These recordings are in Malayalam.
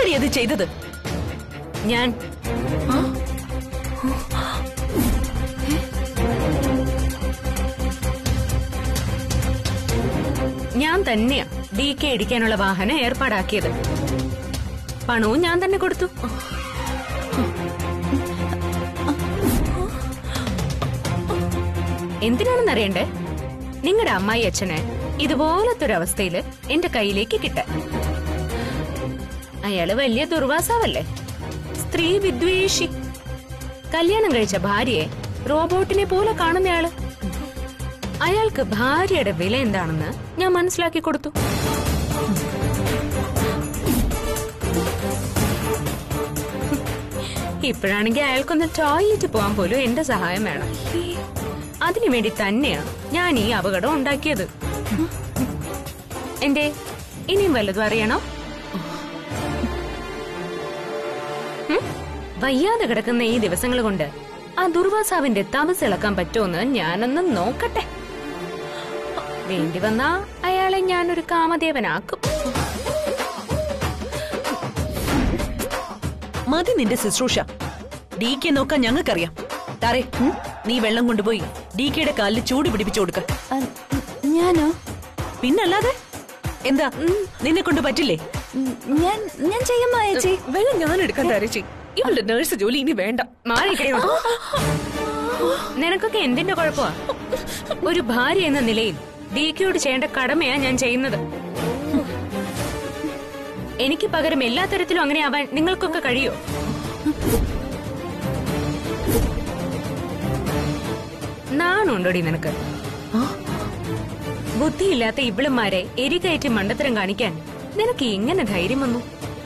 നീയാണടി അത് ചെയ്തത് ഞാൻ ഞാൻ തന്നെയാ ഡി കെ ഇടിക്കാനുള്ള വാഹനം ഏർപ്പാടാക്കിയത് പണവും ഞാൻ തന്നെ കൊടുത്തു എന്തിനാണെന്നറിയണ്ടേ നിങ്ങളുടെ അമ്മായി അച്ഛനെ ഇതുപോലത്തെ ഒരു അവസ്ഥയില് എന്റെ കയ്യിലേക്ക് കിട്ടാൻ അയാള് വലിയ ദുർവാസാവല്ലേ സ്ത്രീ വിദ്വേഷി കല്യാണം കഴിച്ച ഭാര്യയെ റോബോട്ടിനെ പോലെ കാണുന്നയാള് അയാൾക്ക് ഭാര്യയുടെ വില എന്താണെന്ന് ഞാൻ മനസ്സിലാക്കി കൊടുത്തു ഇപ്പോഴാണെങ്കിൽ അയാൾക്കൊന്ന് ടോയ്ലറ്റ് പോകാൻ പോലും എന്റെ സഹായം വേണം അതിനു വേണ്ടി തന്നെയാ ഞാൻ ഈ അപകടം ഉണ്ടാക്കിയത് എന്തേ ഇനിയും വല്ലതും അറിയണോ ഉം? വയ്യാതെ കിടക്കുന്ന ഈ ദിവസങ്ങൾ കൊണ്ട് ആ ദുർവാസാവിന്റെ തമസ് ഇളക്കാൻ പറ്റുമെന്ന് ഞാനൊന്ന് നോക്കട്ടെ വേണ്ടി വന്നാ അയാളെ ഞാനൊരു കാമദേവനാക്കും മതി നിന്റെ ശുശ്രൂഷ ഡി കെ നോക്കാൻ ഞങ്ങൾക്കറിയാം താറേ നീ വെള്ളം കൊണ്ടുപോയി ഡി കെയുടെ കാലിൽ ചൂട് പിടിപ്പിച്ചു കൊടുക്ക ആ, ഞാനോ പിന്നല്ലാതെ എന്താ നിന്നെ കൊണ്ട് പറ്റില്ലേ ഉം, ഞാൻ ഞാൻ ചെയ്യാൻ മായേച്ചി വെള്ളം ഞാൻ എടുക്കാൻ തരച്ചി ഇവളുടെ നേഴ്സ് ജോലി ഇനി വേണ്ട മാറിക്കണേ നിനക്കൊക്കെ എന്തിന്റെ കുഴപ്പമാ ഒരു ഭാര്യ എന്ന നിലയിൽ ഡിക്കയോട് ചെയ്യേണ്ട കടമയാ ഞാൻ ചെയ്യുന്നത് എനിക്ക് പകരം എല്ലാ തരത്തിലും അങ്ങനെ ആവാൻ നിങ്ങൾക്കൊക്കെ കഴിയോ നാണുണ്ടോടി നിനക്ക് ബുദ്ധിയില്ലാത്ത ഇവിളുമാരെ എരികയറ്റി മണ്ടത്തരം കാണിക്കാൻ നിനക്ക് എങ്ങനെ ധൈര്യം വന്നു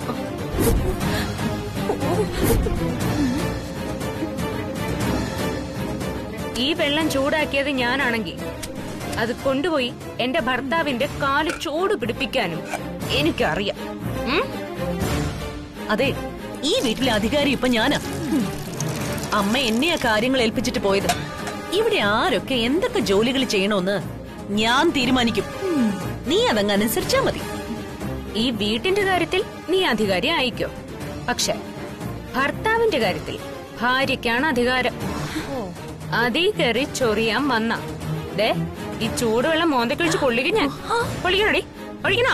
ഈ വെള്ളം ചൂടാക്കിയത് ഞാനാണെങ്കിൽ അത് കൊണ്ടുപോയി എന്റെ ഭർത്താവിന്റെ കാല് ചൂട് പിടിപ്പിക്കാനും എനിക്കറിയാം ഉം? അതെ ഈ വീട്ടിലെ അധികാരി ഇപ്പൊ ഞാനാ അമ്മ എന്നെയാ കാര്യങ്ങൾ ഏൽപ്പിച്ചിട്ട് പോയത് ഇവിടെ ആരൊക്കെ എന്തൊക്കെ ജോലികൾ ചെയ്യണമെന്ന് ഞാൻ തീരുമാനിക്കും നീ അതങ്ങ് അനുസരിച്ചാ മതി ഈ വീട്ടിന്റെ കാര്യത്തിൽ നീ അധികാരി ആയിക്കോ പക്ഷെ ഭർത്താവിന്റെ കാര്യത്തിൽ ഭാര്യയ്ക്കാണ് അധികാരം അതീ കയറി ചൊറിയാൻ വന്ന ദേ ഈ ചൂടുവെള്ളം മോന്തക്കൊഴിച്ച് കൊള്ളിക്കും ഞാൻ കൊള്ളിക്കണോടി ഒഴിക്കണോ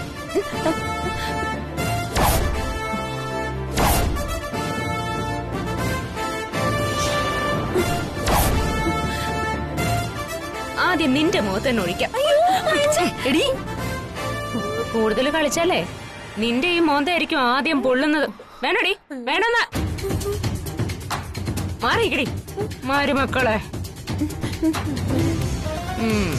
ആദ്യം നിന്റെ മുഖത്ത് തന്നെ ഒഴിക്കാം എടി കൂടുതൽ കളിച്ചാലേ നിന്റെ ഈ മോന്തായിരിക്കും ആദ്യം പൊള്ളുന്നത് വേണടി വേണമെന്ന മാറിക്കടി മാരുമക്കളെ ഉം.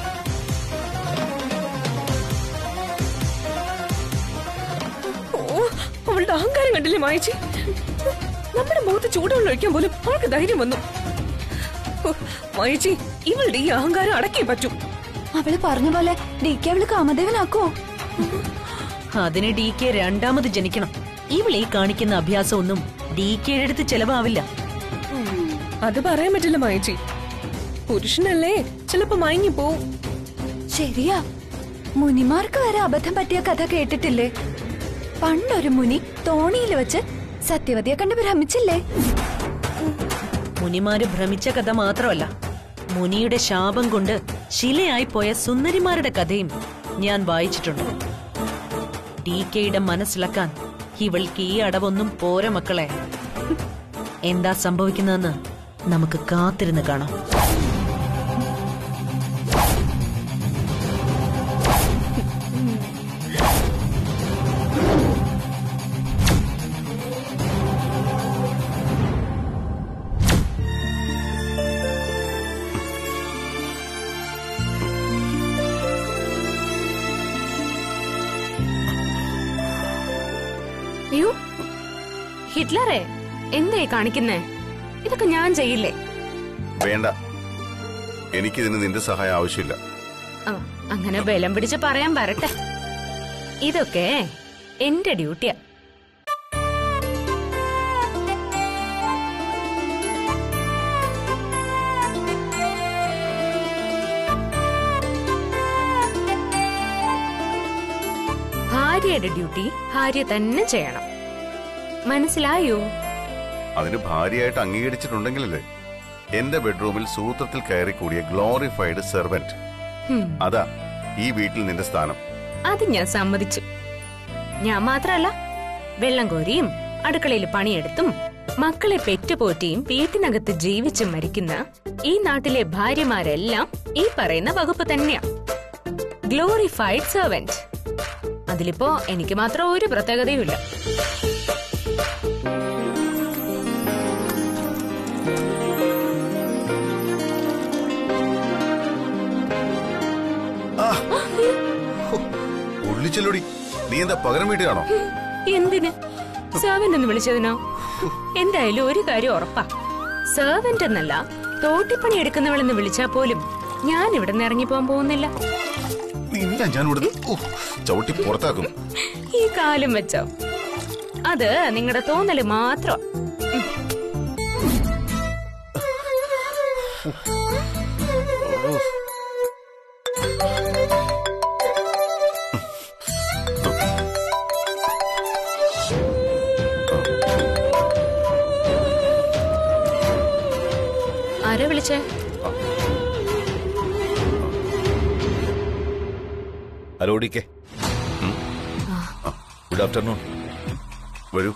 ഓ അവളുടെ അഹങ്കാരം കണ്ടില്ലേ മായച്ചി നമ്മുടെ മുഖത്ത് ചൂടുവെള്ളം ഒഴിക്കാൻ പോലും അവൾക്ക് ധൈര്യം വന്നു ഓ, മായച്ചി ഇവളുടെ ഈ അഹങ്കാരം അടക്കിയേ പറ്റൂ അവള് പറഞ്ഞ പോലെ ഡി കെ അവള് കാമദേവനാക്കോ അതിന് ഡി കെ രണ്ടാമത് ജനിക്കണം ഇവളീ കാണിക്കുന്ന അഭ്യാസം ഒന്നും ഡി കെയുടെ അടുത്ത് ചെലവാവില്ല അത് പറയാൻ പറ്റില്ല മായച്ചി പുരുഷനല്ലേ ചിലപ്പോ മയങ്ങി പോവും ശരിയാ മുനിമാർക്ക് വരെ അബദ്ധം പറ്റിയ കഥ കേട്ടിട്ടില്ലേ പണ്ടൊരു മുനി തോണിയിൽ വെച്ച് സത്യവതിയെ കണ്ട് ഭ്രമിച്ചില്ലേ മുനിമാര് ഭ്രമിച്ച കഥ മാത്രമല്ല മുനിയുടെ ശാപം കൊണ്ട് ശിലയായി പോയ സുന്ദരിമാരുടെ കഥയും ഞാൻ വായിച്ചിട്ടുണ്ട് ടി കെയുടെ മനസ്സിളക്കാൻ ഇവൾക്ക് ഈ അടവൊന്നും പോര മക്കളെ എന്താ സംഭവിക്കുന്നതെന്ന് നമുക്ക് കാത്തിരുന്ന് കാണാം അയ്യോ ഹിറ്റ്ലറെ എന്തേ കാണിക്കുന്നേ ഇതൊക്കെ ഞാൻ ചെയ്യില്ലേ വേണ്ട എനിക്കിതിന് നിന്റെ സഹായം ആവശ്യമില്ല ആ, അങ്ങനെ ബലം പിടിച്ച് പറയാൻ വരട്ടെ ഇതൊക്കെ എന്റെ ഡ്യൂട്ടിയാ ഭാര്യയുടെ ഡ്യൂട്ടി ഭാര്യ തന്നെ ചെയ്യണം മനസ്സിലായോ അതിന് ഭാര്യയായിട്ട് അംഗീകരിച്ചിട്ടുണ്ടെങ്കിലല്ലേ എന്റെ ബെഡ്റൂമിൽ സൂത്രത്തിൽ കയറി കൂടിയ ഗ്ലോറിഫൈഡ് സെർവന്റ് ഹും, അതാ ഈ വീട്ടിൽ നിന്റെ സ്ഥാനം അത് ഞാൻ സമ്മതിച്ചു ഞാൻ മാത്രല്ല വെള്ളം കോരിയും അടുക്കളയിൽ പണിയെടുത്തും മക്കളെ പെറ്റുപോറ്റിയും വീട്ടിനകത്ത് ജീവിച്ചും മരിക്കുന്ന ഈ നാട്ടിലെ ഭാര്യമാരെല്ലാം ഈ പറയുന്ന വകുപ്പ് തന്നെയാ ഗ്ലോറിഫൈഡ് സെർവന്റ് അതിലിപ്പോ എനിക്ക് മാത്രം ഒരു പ്രത്യേകതയുമില്ല ഉള്ളിച്ചെല്ലുടി നീ എന്താ പകരം വീട്ടുകയാണോ എന്തിന് സെർവന്റ് എന്ന് വിളിച്ചതിനോ എന്തായാലും ഒരു കാര്യം ഉറപ്പാ സെർവന്റ് എന്നല്ല തോട്ടിപ്പണി എടുക്കുന്നവളെന്ന് വിളിച്ചാ പോലും ഞാൻ ഇവിടെ നിന്ന് ഇറങ്ങി പോകാൻ പോകുന്നില്ല നിന്നെ ഞാൻ ഇവിടുന്ന് ഓ, ചവിട്ടി പുറത്താക്കും ഈ കാലം വെച്ചോ അത് നിങ്ങളുടെ തോന്നല് മാത്രം ആരാ വിളിച്ചേ hello D K good afternoon വരൂ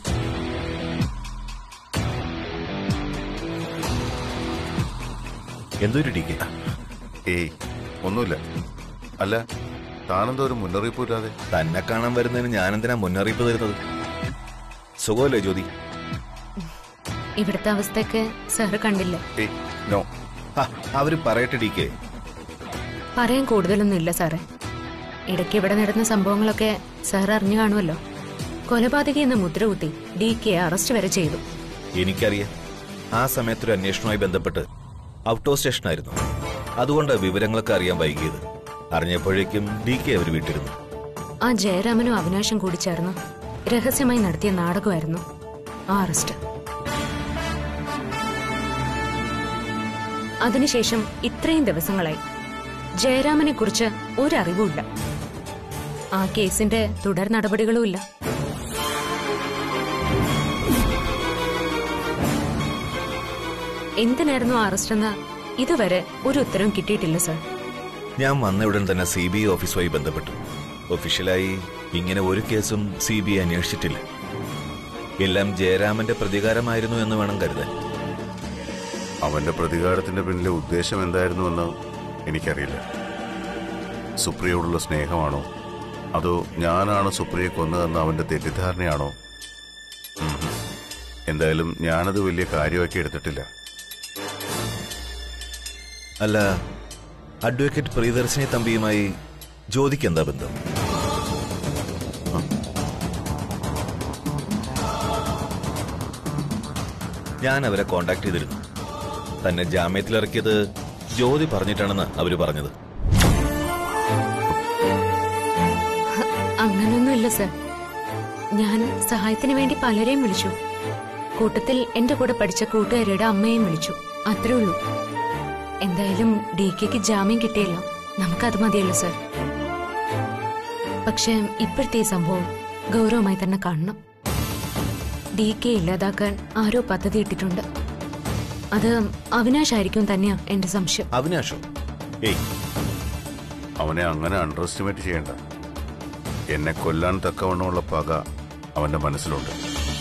എന്തൊരു ഡി കെ ഏയ് ഒന്നുമില്ല അല്ല താനെന്തോ ഒരു മുന്നറിയിപ്പ് ഇല്ലാതെ തന്നെ കാണാൻ വരുന്നതിന് ഞാനെന്തിനാ മുന്നറിയിപ്പ് തരുന്നത് സുഖമല്ലേ ജ്യോതി ഇവിടുത്തെ അവസ്ഥയൊക്കെ സാറ് കണ്ടില്ല ഏയ് നോ ആ, അവര് പറയട്ടെ ഡി കെ പറയാൻ കൂടുതലൊന്നും ഇല്ല സാറേ ഇടയ്ക്ക് ഇവിടെ നടന്ന സംഭവങ്ങളൊക്കെ സാർ അറിഞ്ഞു കാണുമല്ലോ കൊലപാതകി എന്ന മുദ്ര കുത്തി ഡി കെ അറസ്റ്റ് വരെ ചെയ്തു എനിക്കറിയാം ആ സമയത്തൊരു അന്വേഷണവുമായി ബന്ധപ്പെട്ട് ഔട്ട് ഓഫ് സ്റ്റേഷനായിരുന്നു അതുകൊണ്ട് വിവരങ്ങളൊക്കെ അറിയാൻ വൈകിയത് അറിഞ്ഞപ്പോഴേക്കും ഡി കെ അവർ വിട്ടിരുന്നു ആ ജയരാമനും അവിനാശും കൂടി ചേർന്ന് രഹസ്യമായി നടത്തിയ നാടകമായിരുന്നു ആ അറസ്റ്റ് അതിനുശേഷം ഇത്രയും ദിവസങ്ങളായി ജയരാമനെ കുറിച്ച് ഒരറിവുമില്ല ആ കേസിന്റെ തുടർ നടപടികളുമില്ല എന്തിനായിരുന്നു ആ അറസ്റ്റ് എന്ന് ഇതുവരെ ഒരു ഉത്തരവും കിട്ടിയിട്ടില്ല സർ ഞാൻ വന്ന ഉടൻ തന്നെ സി ബി ഐ ഓഫീസുമായി ബന്ധപ്പെട്ടു ഒഫീഷ്യലായി ഇങ്ങനെ ഒരു കേസും സി ബി ഐ അന്വേഷിച്ചിട്ടില്ല എല്ലാം ജയരാമന്റെ പ്രതികാരമായിരുന്നു എന്ന് വേണം കരുതാൻ അവന്റെ പ്രതികാരത്തിന്റെ പിന്നിലെ ഉദ്ദേശം എന്തായിരുന്നുവെന്ന് എനിക്കറിയില്ല സുപ്രിയോടുള്ള സ്നേഹമാണോ അതോ ഞാനാണ് സുപ്രിയെ കൊന്നതെന്ന് അവന്റെ തെറ്റിദ്ധാരണയാണോ ഉം. എന്തായാലും ഞാനത് വലിയ കാര്യമാക്കി എടുത്തിട്ടില്ല അല്ല അഡ്വക്കേറ്റ് പ്രിയദർശിനി തമ്പിയുമായി ജ്യോതിക്ക് എന്താ ബന്ധം ഞാൻ അവരെ കോണ്ടാക്ട് ചെയ്തിരുന്നു തന്നെ ജാമ്യത്തിലിറക്കിയത് ജ്യോതി പറഞ്ഞിട്ടാണെന്ന് അവര് പറഞ്ഞത് അങ്ങനൊന്നുമില്ല സർ ഞാൻ സഹായത്തിന് വേണ്ടി പലരെയും വിളിച്ചു കൂട്ടത്തിൽ എന്റെ കൂടെ പഠിച്ച കൂട്ടുകാരിയുടെ അമ്മയെയും വിളിച്ചു അത്രേ ഉള്ളൂ എന്തായാലും ഡി കെക്ക് ജാമ്യം കിട്ടിയല്ലോ നമുക്കത് മതിയല്ലോ സർ പക്ഷെ ഇപ്പോഴത്തെ ഈ സംഭവം ഗൗരവമായി തന്നെ കാണണം ഡി കെ ഇല്ലാതാക്കാൻ ആരോ പദ്ധതി ഇട്ടിട്ടുണ്ട് അത് അവിനാശായിരിക്കും തന്നെയാ എന്റെ സംശയം അവിനാഷോ ഏയ് അവനെ അങ്ങനെ അണ്ടർ എസ്റ്റിമേറ്റ് ചെയ്യണ്ട എന്നെ കൊല്ലാൻ തക്കവണ്ണമുള്ള പക അവന്റെ മനസ്സിലുണ്ട്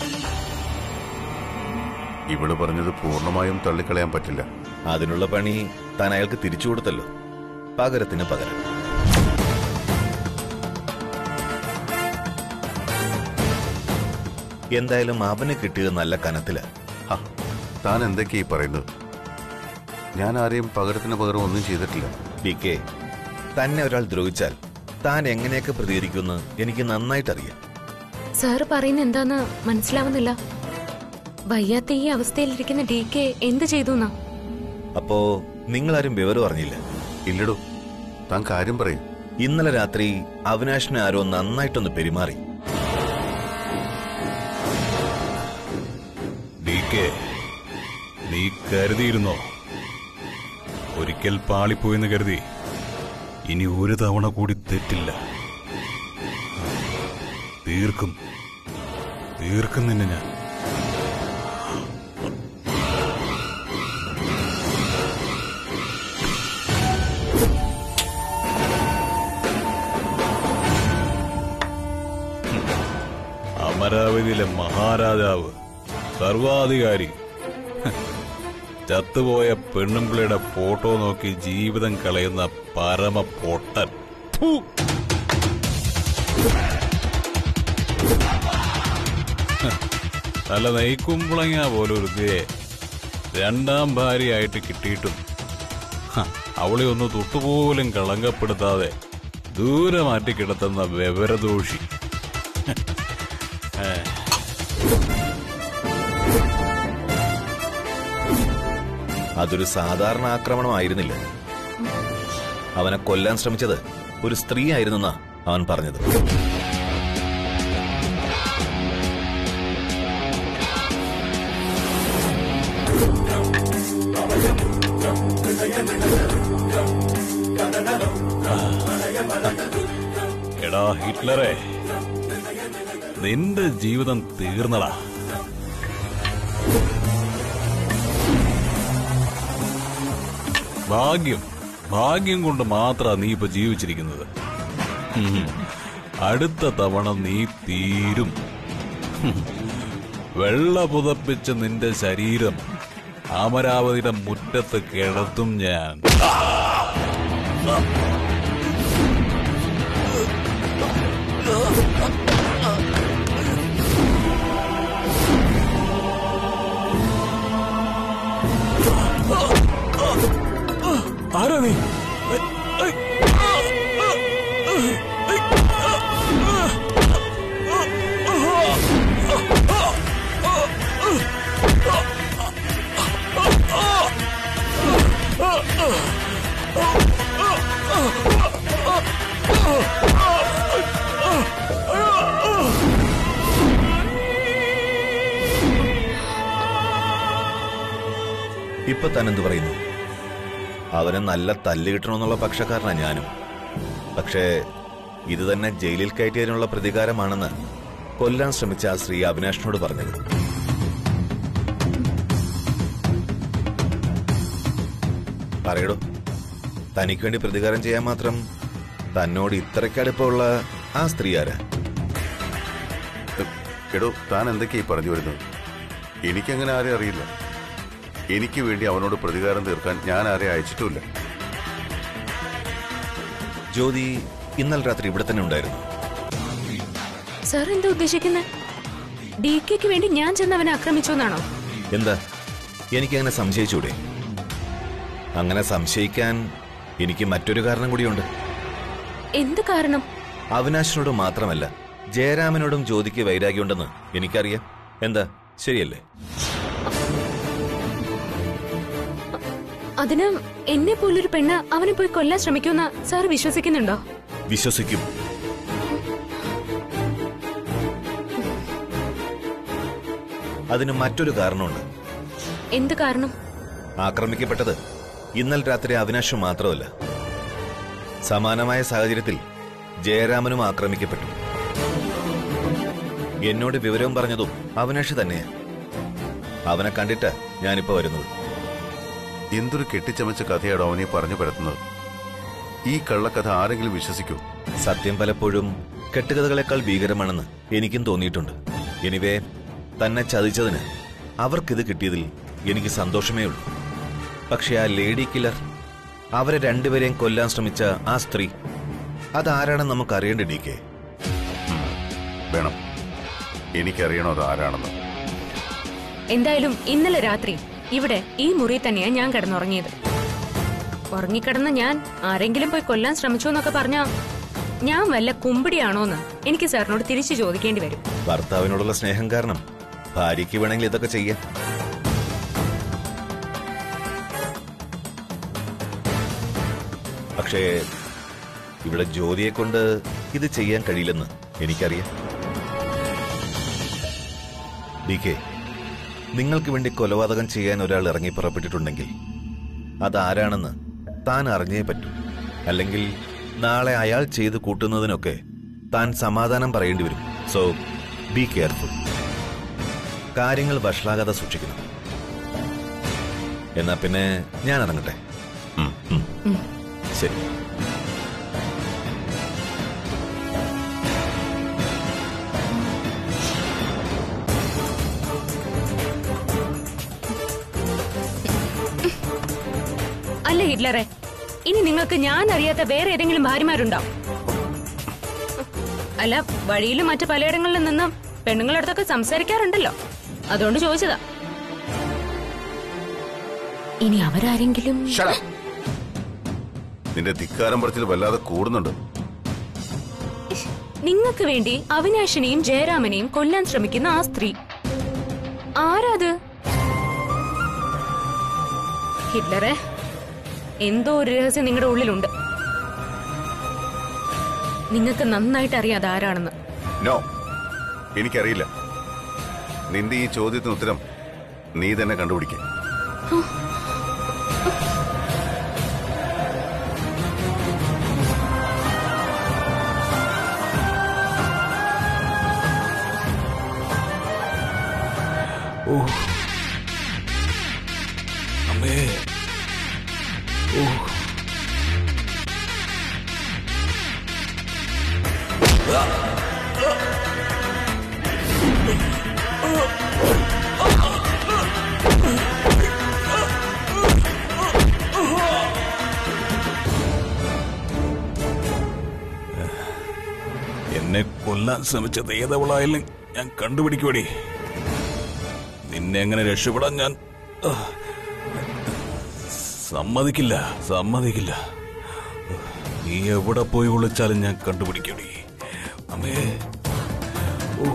ഇവള് പറഞ്ഞത് പൂർണ്ണമായും തള്ളിക്കളയാൻ പറ്റില്ല അതിനുള്ള പണി താൻ അയാൾക്ക് തിരിച്ചു കൊടുത്തല്ലോ പകരത്തിന് പകരം എന്തായാലും അവന് കിട്ടിയത് നല്ല കനത്തില ഹ, താൻ എന്തൊക്കെയാ ഈ പറയുന്നത് ഞാൻ ആരെയും പകരത്തിന് പകരം ഒന്നും ചെയ്തിട്ടില്ല ഡി കെ തന്നെ ഒരാൾ ദ്രോഹിച്ചാൽ താൻ എങ്ങനെയൊക്കെ പ്രതികരിക്കുമെന്ന് എനിക്ക് നന്നായിട്ടറിയാം സാറ് പറയുന്ന എന്താന്ന് മനസ്സിലാവുന്നില്ല വയ്യാത്ത ഈ അവസ്ഥയിലിരിക്കുന്ന ഡി കെ എന്ത് ചെയ്തു എന്നാ അപ്പോ നിങ്ങളാരും വിവരം അറിഞ്ഞില്ല ഇല്ലടോ താൻ കാര്യം പറയും ഇന്നലെ രാത്രി അവിനാഷിനെ ആരോ നന്നായിട്ടൊന്ന് പെരുമാറി ഡി കെ നീ കരുതിയിരുന്നോ ഒരിക്കൽ പാളിപ്പോയെന്ന് കരുതി ഇനി ഒരു തവണ കൂടി തെറ്റില്ല തീർക്കും തീർക്കും നിന്നെ ഞാൻ അമരാവതിയിലെ മഹാരാജാവ് സർവാധികാരി ഹ്, ചത്തുപോയ പെണ്ണുമ്പിളയുടെ ഫോട്ടോ നോക്കി ജീവിതം കളയുന്ന പരമ പൊട്ടൻ ഫു. ഹ്, നല്ല നെയ്ക്കുമ്പളങ്ങ പോലൊരു ദേ രണ്ടാം ഭാര്യയായിട്ട് കിട്ടിയിട്ടും ഹ, അവളെ ഒന്ന് തൊട്ടുപോലും കളങ്കപ്പെടുത്താതെ ദൂരെ മാറ്റി കിടത്തുന്ന വിവരദോഷി അതൊരു സാധാരണ ആക്രമണമായിരുന്നില്ല അവനെ കൊല്ലാൻ ശ്രമിച്ചത് ഒരു സ്ത്രീ ആയിരുന്നെന്നാ അവൻ പറഞ്ഞത് എടാ ഹിറ്റ്ലറെ നിന്റെ ജീവിതം തീർന്നടാ ഭാഗ്യം ഭാഗ്യം കൊണ്ട് മാത്ര നീ ഇപ്പൊ ജീവിച്ചിരിക്കുന്നത് ഉം. അടുത്ത തവണ നീ തീരും ഹും. വെള്ള പുതപ്പിച്ച നിന്റെ ശരീരം അമരാവതിയുടെ മുറ്റത്ത് കിടത്തും ഞാൻ ആരാ നീ ഇപ്പൊ താൻ എന്തു പറയുന്നു അവന് നല്ല തല്ല് കിട്ടണമെന്നുള്ള പക്ഷക്കാരനാ ഞാനും പക്ഷേ ഇത് തന്നെ ജയിലിൽ കയറ്റിയതിനുള്ള പ്രതികാരമാണെന്ന് കൊല്ലാൻ ശ്രമിച്ച ആ സ്ത്രീ അവിനാഷിനോട് പറഞ്ഞത് പറയടോ തനിക്ക് വേണ്ടി പ്രതികാരം ചെയ്യാൻ മാത്രം തന്നോട് ഇത്രയ്ക്കടുപ്പമുള്ള ആ സ്ത്രീ ആരാ എടോ താൻ എന്തൊക്കെയാ ഈ പറഞ്ഞു വരുന്നത് എനിക്കങ്ങനെ ആരെയും അറിയില്ല എനിക്ക് വേണ്ടി അവനോട് പ്രതികാരം തീർക്കാൻ ഞാൻ ആരെ അയച്ചിട്ടുമില്ല ജ്യോതി ഇന്നലെ രാത്രി ഇവിടെ തന്നെ ഉണ്ടായിരുന്നു സാർ എന്താ ഉദ്ദേശിക്കുന്നത് ഡി കെക്ക് വേണ്ടി ഞാൻ ചെന്ന് അവനെ ആക്രമിച്ചു എന്നാണോ എന്താ എനിക്കങ്ങനെ സംശയിച്ചൂടെ അങ്ങനെ സംശയിക്കാൻ എനിക്ക് മറ്റൊരു കാരണം കൂടിയുണ്ട് എന്ത് കാരണം അവിനാശിനോട് മാത്രമല്ല ജയരാമനോടും ജ്യോതിക്ക് വൈരാഗ്യമുണ്ടെന്ന് എനിക്കറിയാം എന്താ ശരിയല്ലേ അതിന് എന്നെ പോലൊരു പെണ്ണ് അവനെ പോയി കൊല്ലാൻ ശ്രമിക്കുമെന്ന് സാർ വിശ്വസിക്കുന്നുണ്ടോ വിശ്വസിക്കും അതിന് മറ്റൊരു കാരണമുണ്ട് എന്ത് കാരണം ആക്രമിക്കപ്പെട്ടത് ഇന്നലെ രാത്രി അവിനാശ് മാത്രമല്ല സമാനമായ സാഹചര്യത്തിൽ ജയരാമനും ആക്രമിക്കപ്പെട്ടു എന്നോട് വിവരവും പറഞ്ഞതും അവിനാഷ് തന്നെയാ അവനെ കണ്ടിട്ട് ഞാനിപ്പോ വരുന്നത് എന്തൊരു കെട്ടിച്ചമച്ച കഥയാണോ അവനെ പറഞ്ഞു പരത്തുന്നത് ഈ കള്ളക്കഥ ആരെങ്കിലും വിശ്വസിക്കൂ സത്യം പലപ്പോഴും കെട്ടുകഥകളെക്കാൾ ഭീകരമാണെന്ന് എനിക്കും തോന്നിയിട്ടുണ്ട് എനിവേ തന്നെ ചതിച്ചതിന് അവർക്കിത് കിട്ടിയതിൽ എനിക്ക് സന്തോഷമേ ഉള്ളൂ പക്ഷെ ആ ലേഡി കില്ലർ അവരെ രണ്ടുപേരെയും കൊല്ലാൻ ശ്രമിച്ച ആ സ്ത്രീ അതാരാണെന്ന് നമുക്ക് അറിയേണ്ട ഡി കെ വേണം എനിക്കറിയണോ അത് ആരാണെന്ന് എന്തായാലും ഇന്നലെ രാത്രി ഇവിടെ ഈ മുറി തന്നെയാ ഞാൻ കിടന്നുറങ്ങിയത് ഉറങ്ങിക്കിടന്ന ഞാൻ ആരെങ്കിലും പോയി കൊല്ലാൻ ശ്രമിച്ചു എന്നൊക്കെ പറഞ്ഞാ ഞാൻ വല്ല കുമ്പിടിയാണോന്ന് എനിക്ക് സാറിനോട് തിരിച്ചു ചോദിക്കേണ്ടി വരും ഭർത്താവിനോടുള്ള സ്നേഹം കാരണം ഭാര്യയ്ക്ക് വേണമെങ്കിൽ ഇതൊക്കെ ചെയ്യാം പക്ഷേ ഇവിടെ ജോലിയെ കൊണ്ട് ഇത് ചെയ്യാൻ കഴിയില്ലെന്ന് എനിക്കറിയാം ഡി കെ നിങ്ങൾക്ക് വേണ്ടി കൊലപാതകം ചെയ്യാൻ ഒരാൾ ഇറങ്ങി പുറപ്പെട്ടിട്ടുണ്ടെങ്കിൽ അതാരാണെന്ന് താൻ അറിഞ്ഞേ പറ്റൂ അല്ലെങ്കിൽ നാളെ അയാൾ ചെയ്ത് കൂട്ടുന്നതിനൊക്കെ താൻ സമാധാനം പറയേണ്ടി വരും സോ ബി കെയർഫുൾ കാര്യങ്ങൾ വഷളാകാതെ സൂക്ഷിക്കണം എന്നാ പിന്നെ ഞാൻ ഇറങ്ങട്ടെ ഉം, ഉം. ശരി അല്ല ഹിറ്റ്ലറെ ഇനി നിങ്ങൾക്ക് ഞാൻ അറിയാത്ത വേറെ ഏതെങ്കിലും ഭാര്യമാരുണ്ടോ അല്ല വഴിയിലും മറ്റു പലയിടങ്ങളിലും നിന്നും പെണ്ണുങ്ങളുടെ അടുത്തൊക്കെ സംസാരിക്കാറുണ്ടല്ലോ അതുകൊണ്ട് ചോദിച്ചതാ ഇനി അവരാരെങ്കിലും Shut up. നിന്റെ ധിക്കാരം പറച്ചിൽ വല്ലാതെ കൂടുന്നുണ്ട് നിങ്ങൾക്ക് വേണ്ടി അവിനാശിനെയും ജയരാമനെയും കൊല്ലാൻ ശ്രമിക്കുന്ന ആ സ്ത്രീ ആരാത് ഹിറ്റ്ലറെ എന്തോ ഒരു രഹസ്യം നിങ്ങളുടെ ഉള്ളിലുണ്ട് നിങ്ങൾക്ക് നന്നായിട്ട് അറിയാം അതാരാണെന്ന് നോ എനിക്കറിയില്ല നിന്റെ ഈ ചോദ്യത്തിന് ഉത്തരം നീ തന്നെ കണ്ടുപിടിക്കുക ഓ അമ്മേ ഓ എന്നെ കൊല്ലാൻ ശ്രമിച്ചത് ഏതവളായാലും ഞാൻ കണ്ടുപിടിക്കുവടി നിന്നെ എങ്ങനെ രക്ഷപ്പെടാൻ ഞാൻ ആ, സമ്മതിക്കില്ല സമ്മതിക്കില്ല നീ എവിടെ പോയി വിളിച്ചാലും ഞാൻ കണ്ടുപിടിക്കടി അമ്മേ ഓ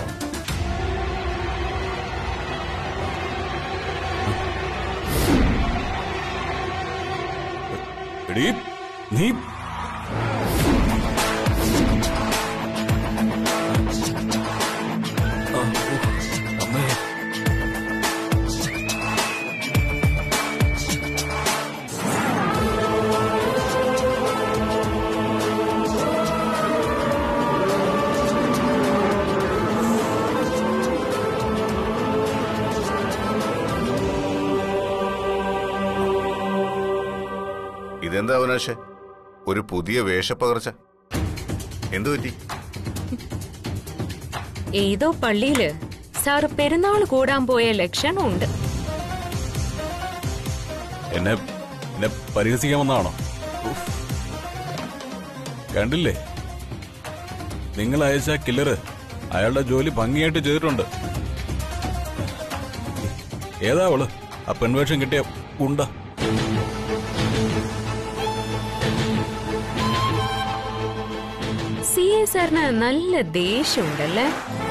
എടീ നീ ആ, ഓ, അമ്മേ ഇതെന്താ അവനാശെ ഒരു പുതിയ വേഷപ്പകർച്ച എന്തു പറ്റി ഏതോ പള്ളിയില് സാറ് പെരുന്നാൾ കൂടാൻ പോയ ലക്ഷണമുണ്ട് എന്നെ എന്നെ പരിഹസിക്കാൻ വന്നതാണോ ഉഫ്. കണ്ടില്ലേ നിങ്ങൾ അയച്ച കില്ലറ് അയാളുടെ ജോലി ഭംഗിയായിട്ട് ചെയ്തിട്ടുണ്ട് ഏതാ അവള് ആ പെൺവേഷം കിട്ടിയ ഗുണ്ട സി എ സാറിന് നല്ല ദേഷ്യമുണ്ടല്ലേ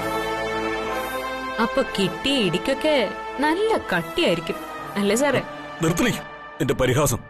അപ്പൊ കിട്ടിയ ഇടിക്കൊക്കെ നല്ല കട്ടിയായിരിക്കും അല്ലേ സാറേ നിർത്തണേ എന്റെ പരിഹാസം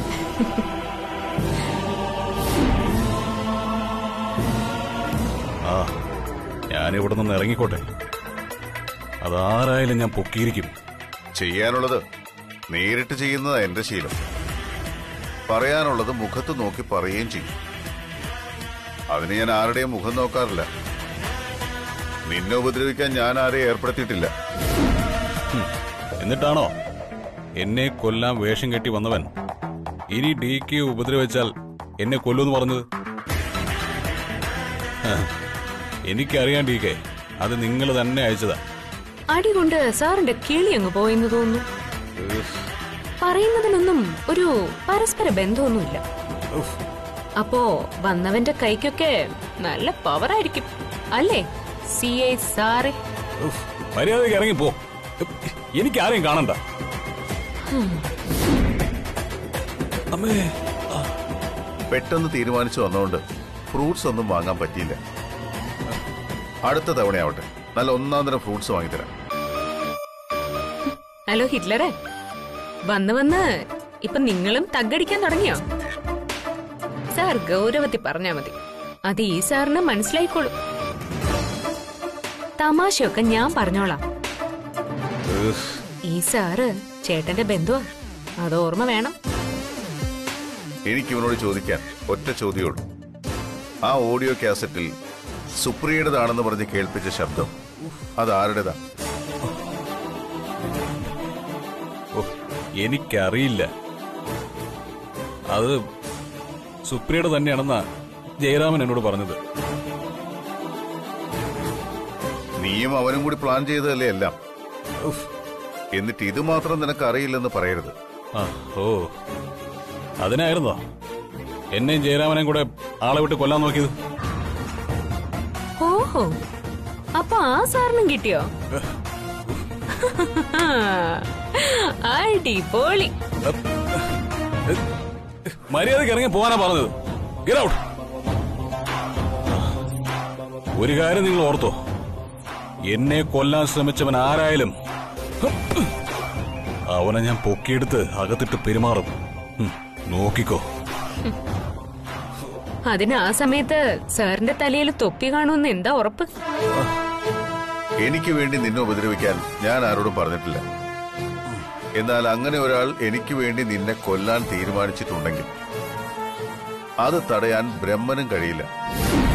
ആ ഞാനിവിടെ നിന്ന് ഇറങ്ങിക്കോട്ടെ അതാരായാലും ഞാൻ പൊക്കിയിരിക്കും ചെയ്യാനുള്ളത് നേരിട്ട് ചെയ്യുന്നതാ എന്റെ ശീലം പറയാനുള്ളത് മുഖത്ത് നോക്കി പറയുകയും ചെയ്യും അതിന് ഞാൻ ആരുടെയും മുഖം നോക്കാറില്ല നിന്നെ ഉപദ്രവിക്കാൻ ഞാൻ ആരെയും ഏർപ്പെടുത്തിയിട്ടില്ല എന്നിട്ടാണോ എന്നെ കൊല്ലാൻ വേഷം കെട്ടി വന്നവൻ ഇനി ഡി കെ ഉപദ്രവിച്ചാൽ എന്നെ കൊല്ലുമെന്ന് പറഞ്ഞത് ഹ, എനിക്കറിയാം ഡി കെ അത് നിങ്ങൾ തന്നെ അയച്ചതാ അടി കൊണ്ട് സാറിന്റെ കിളി അങ്ങ് പോയെന്ന് തോന്നുന്നു പറയുന്നതിനൊന്നും ഒരു പരസ്പര ബന്ധമൊന്നുമില്ല ഉഫ്. അപ്പോ വന്നവന്റെ കൈക്കൊക്കെ നല്ല പവറായിരിക്കും അല്ലേ സി ഐ സാറേ ഉഫ്. മര്യാദയ്ക്ക് ഇറങ്ങിപ്പോ എനിക്ക് ആരെയും കാണണ്ട അമ്മേ ആ, പെട്ടെന്ന് തീരുമാനിച്ചു വന്നതുകൊണ്ട് ഫ്രൂട്ട്സ് ഒന്നും വാങ്ങാൻ പറ്റിയില്ല അടുത്ത തവണയാവട്ടെ നല്ല ഒന്നാം തരം ഫ്രൂട്ട്സ് വാങ്ങിത്തരാം ഹലോ ഹിറ്റ്ലറെ വന്ന് വന്ന് ഇപ്പൊ നിങ്ങളും തగ్గടിക്കാൻ തുടങ്ങിയോ സാർ ഗൗരവത്തിൽ പറഞ്ഞാ മതി അത് ഈ സാറിന് മനസ്സിലായിക്കോളും തമാശയൊക്കെ ഞാൻ പറഞ്ഞോളാം ഉഫ്. ഈ സാറ് ചേട്ടന്റെ ബന്ധുവാ അത് ഓർമ്മ വേണം എനിക്ക് ഇവനോട് ചോദിക്കാൻ ഒറ്റ ചോദ്യമുള്ളൂ ആ ഓഡിയോ കാസറ്റിൽ സുപ്രിയയുടേതാണെന്ന് പറഞ്ഞ് കേൾപ്പിച്ച ശബ്ദം അത് ആരുടേതാ ഓ, എനിക്കറിയില്ല അത് സുപ്രിയയുടെ തന്നെയാണെന്നാ ജയരാമൻ എന്നോട് പറഞ്ഞത് നീയും അവനും കൂടി പ്ലാൻ ചെയ്തതല്ലേ എല്ലാം ഉഫ്. എന്നിട്ട് ഇത് മാത്രം നിനക്ക് അറിയില്ലെന്ന് പറയരുത് ആ ഓ അതിനായിരുന്നോ എന്നെയും ജയരാമനെയും കൂടെ ആളെ വിട്ട് കൊല്ലാൻ നോക്കിയത് ഓഹോ അപ്പൊ ആ സാറിനും കിട്ടിയോ അടിപൊളി മര്യാദയ്ക്ക് ഇറങ്ങി പോകാനാ പറഞ്ഞത് Get out. ഒരു കാര്യം നിങ്ങൾ ഓർത്തോ എന്നെ കൊല്ലാൻ ശ്രമിച്ചവൻ ആരായാലും അവനെ ഞാൻ പൊക്കിയെടുത്ത് അകത്തിട്ട് പെരുമാറും ഉം, നോക്കിക്കോ അതിന് ആ സമയത്ത് സാറിന്റെ തലയിൽ തൊപ്പി കാണുമെന്ന് എന്താ ഉറപ്പ് എനിക്ക് വേണ്ടി നിന്നെ ഉപദ്രവിക്കാൻ ഞാൻ ആരോടും പറഞ്ഞിട്ടില്ല എന്നാൽ അങ്ങനെ ഒരാൾ എനിക്ക് വേണ്ടി നിന്നെ കൊല്ലാൻ തീരുമാനിച്ചിട്ടുണ്ടെങ്കിൽ അത് തടയാൻ ബ്രഹ്മനും കഴിയില്ല